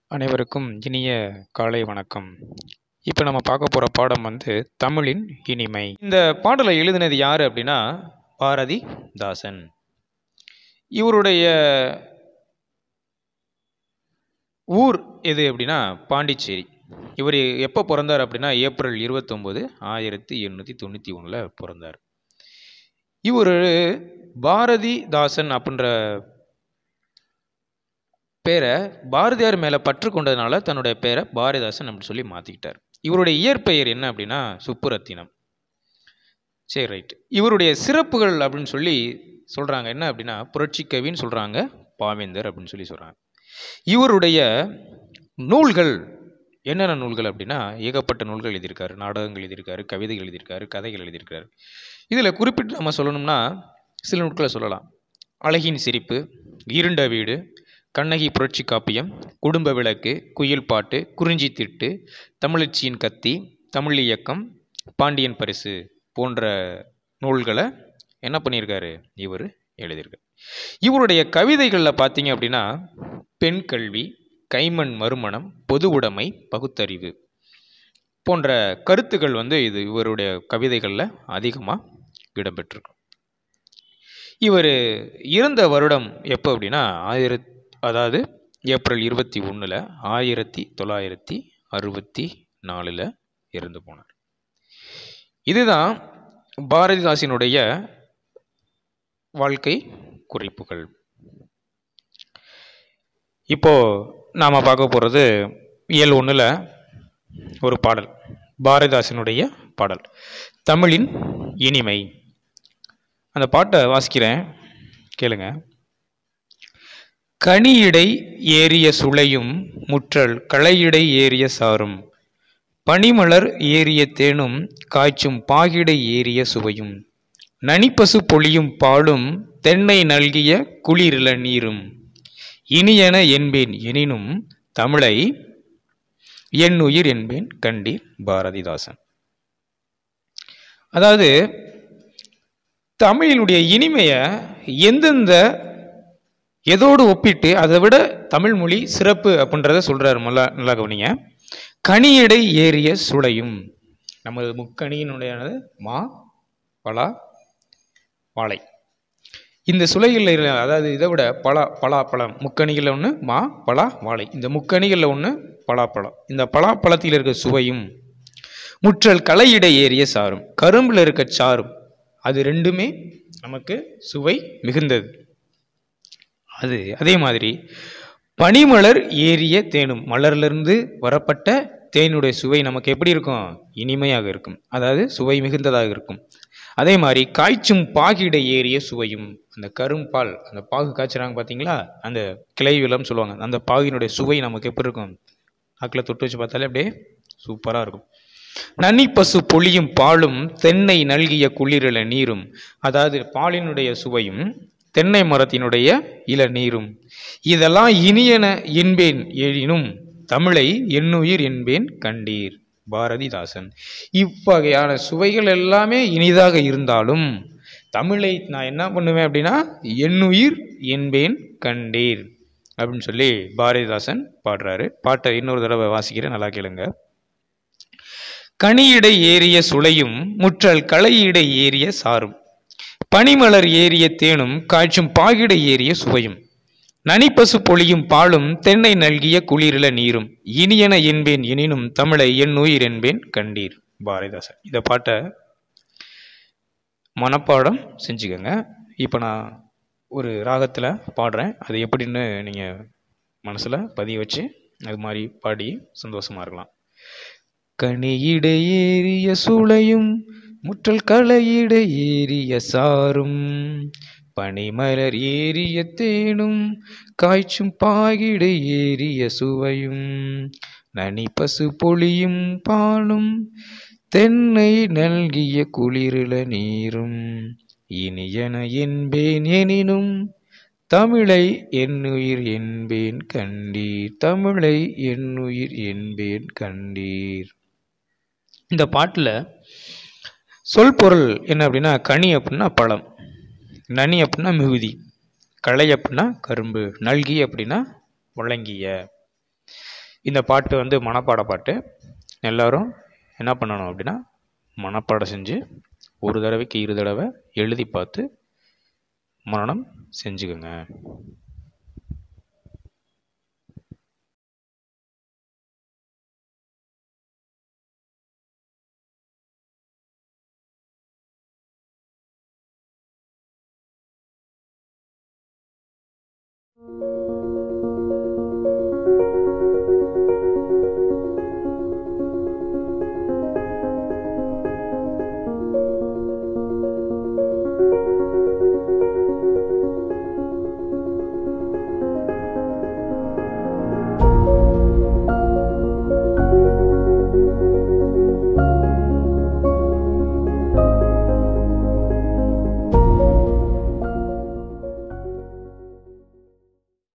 அனைவருக்கும் இனிய காலை வணக்கம் இப்போ நம்ம பார்க்க போகிற பாடம் வந்து தமிழின் இனிமை இந்த பாடலை எழுதினது யார் அப்படின்னா பாரதிதாசன் இவருடைய ஊர் எது அப்படின்னா பாண்டிச்சேரி இவர் எப்போ பிறந்தார் அப்படின்னா ஏப்ரல் இருபத்தொம்போது ஆயிரத்தி எண்ணூற்றி தொண்ணூற்றி ஒன்றில் பிறந்தார் இவர் பாரதிதாசன் அப்படின்ற பேரை பாரதியார் மேலே பற்று கொண்டதுனால தன்னுடைய பேரை பாரதிதாசன் அப்படின்னு சொல்லி மாற்றிக்கிட்டார் இவருடைய இயற்பெயர் என்ன அப்படின்னா சுப்புரத்தினம் சரி ரைட் இவருடைய சிறப்புகள் அப்படின்னு சொல்லி சொல்கிறாங்க என்ன அப்படின்னா புரட்சி கவின்னு சொல்கிறாங்க பாவேந்தர் அப்படின்னு சொல்லி சொல்கிறாங்க இவருடைய நூல்கள் என்னென்ன நூல்கள் அப்படின்னா ஏகப்பட்ட நூல்கள் எழுதியிருக்காரு நாடகங்கள் எழுதியிருக்காரு கவிதைகள் எழுதியிருக்காரு கதைகள் எழுதியிருக்காரு இதில் குறிப்பிட்டு நம்ம சொல்லணும்னா சில நூட்களை சொல்லலாம் அழகின் சிரிப்பு இருண்ட வீடு கண்ணகி புரட்சி காப்பியம் குடும்ப விளக்கு குயில் பாட்டு குறிஞ்சி திட்டு தமிழச்சியின் கத்தி தமிழ் இயக்கம் பாண்டியன் பரிசு போன்ற நூல்களை என்ன பண்ணியிருக்காரு இவர் எழுதியிருக்கார் இவருடைய கவிதைகளில் பார்த்தீங்க அப்படின்னா பெண் கல்வி கைமண் மறுமணம் பொது உடைமை பகுத்தறிவு போன்ற கருத்துக்கள் வந்து இது இவருடைய கவிதைகளில் அதிகமாக இடம்பெற்றிருக்கு இவர் இறந்த வருடம் எப்போ அப்படின்னா ஆயிரத் அதாவது ஏப்ரல் இருபத்தி ஒன்றில் ஆயிரத்தி தொள்ளாயிரத்தி அறுபத்தி நாலில் இறந்து போனார் இதுதான் பாரதிதாசனுடைய வாழ்க்கை குறிப்புகள் இப்போ நாம் பார்க்க போகிறது இயல் ஒன்றில் ஒரு பாடல் பாரதிதாசனுடைய பாடல் தமிழின் இனிமை அந்த பாட்டை வாசிக்கிறேன் கேளுங்க கனியிடை ஏறிய சுளையும் முற்றல் களையிடை ஏறிய சாரும் பனிமலர் ஏறிய தேனும் காய்ச்சும் பாகிடை ஏறிய சுவையும் நனிப்பசு பொழியும் பாலும் தென்னை நல்கிய குளிரில நீரும் இனியன என்பேன் எனினும் தமிழை என் உயிர் என்பேன் கண்டீர் பாரதிதாசன் அதாவது தமிழினுடைய இனிமையை எந்தெந்த எதோடு ஒப்பிட்டு அதை விட தமிழ் மொழி சிறப்பு அப்படின்றத சொல்கிறார் நல்லா நல்லா கவனிங்க கனியடை ஏறிய சுளையும் நமது முக்கணியினுடையானது மா பலா வாழை இந்த சுளைகளில் அதாவது இதை விட பலா பலா பழம் முக்கணிகளில் ஒன்று மா பலா வாழை இந்த முக்கணிகளில் ஒன்று பலாப்பழம் இந்த பலாப்பழத்தில் இருக்க சுவையும் முற்றல் களையிடை ஏறிய சாரும் கரும்பில் இருக்க சாரும் அது ரெண்டுமே நமக்கு சுவை மிகுந்தது அது அதே மாதிரி பனிமலர் ஏறிய தேனும் மலர்லேருந்து வரப்பட்ட தேனுடைய சுவை நமக்கு எப்படி இருக்கும் இனிமையாக இருக்கும் அதாவது சுவை மிகுந்ததாக இருக்கும் அதே மாதிரி காய்ச்சும் பாகிட ஏறிய சுவையும் அந்த கரும்பால் அந்த பாகு காய்ச்சுறாங்க பார்த்தீங்களா அந்த கிளை விலம்னு சொல்லுவாங்க அந்த பாகினுடைய சுவை நமக்கு எப்படி இருக்கும் நாக்கில் தொட்டு வச்சு பார்த்தாலே அப்படியே சூப்பராக இருக்கும் நன்னி பசு பொழியும் பாலும் தென்னை நல்கிய குளிரில நீரும் அதாவது பாலினுடைய சுவையும் தென்னை மரத்தினுடைய இள நீரும் இதெல்லாம் இனியன என்பேன் எழினும் தமிழை என்னுயிர் என்பேன் கண்டீர் பாரதிதாசன் இவ்வகையான சுவைகள் எல்லாமே இனிதாக இருந்தாலும் தமிழை நான் என்ன பண்ணுவேன் அப்படின்னா என்னுயிர் என்பேன் கண்டீர் அப்படின்னு சொல்லி பாரதிதாசன் பாடுறாரு பாட்டை இன்னொரு தடவை வாசிக்கிறேன் நல்லா கேளுங்க கனியிடை ஏறிய சுளையும் முற்றல் களையிடை ஏறிய சாரும் பனிமலர் ஏறிய தேனும் காய்ச்சும் பாகிடை ஏறிய சுவையும் நனிப்பசு பொழியும் பாலும் தென்னை நல்கிய குளிரில நீரும் இனியன என்பேன் எனினும் தமிழை என் உயிர் என்பேன் கண்டீர் பாரதிதாசன் இந்த பாட்டை மனப்பாடம் செஞ்சுக்கோங்க இப்போ நான் ஒரு ராகத்தில் பாடுறேன் அது எப்படின்னு நீங்கள் மனசில் பதிய வச்சு அது மாதிரி பாடி சந்தோஷமாக இருக்கலாம் கனியிட ஏறிய சூளையும் முற்றல் களையிட ஏறிய சாரும் பனிமலர் ஏறிய தேனும் காய்ச்சும் பாகிட ஏறிய சுவையும் நனி பசு பொழியும் பாலும் தென்னை நல்கிய குளிரில நீரும் இனியன என்பேன் எனினும் தமிழை என்னுயிர் என்பேன் கண்டீர் தமிழை என்னுயிர் என்பேன் கண்டீர் இந்த பாட்டில் சொல் பொருள் என்ன அப்படின்னா கனி அப்படின்னா பழம் நனி அப்படின்னா மிகுதி களை அப்படின்னா கரும்பு நல்கி அப்படின்னா வழங்கிய இந்த பாட்டு வந்து மனப்பாட பாட்டு எல்லாரும் என்ன பண்ணணும் அப்படின்னா மனப்பாடம் செஞ்சு ஒரு தடவைக்கு இரு தடவை எழுதி பார்த்து மரணம் செஞ்சுக்கோங்க thank you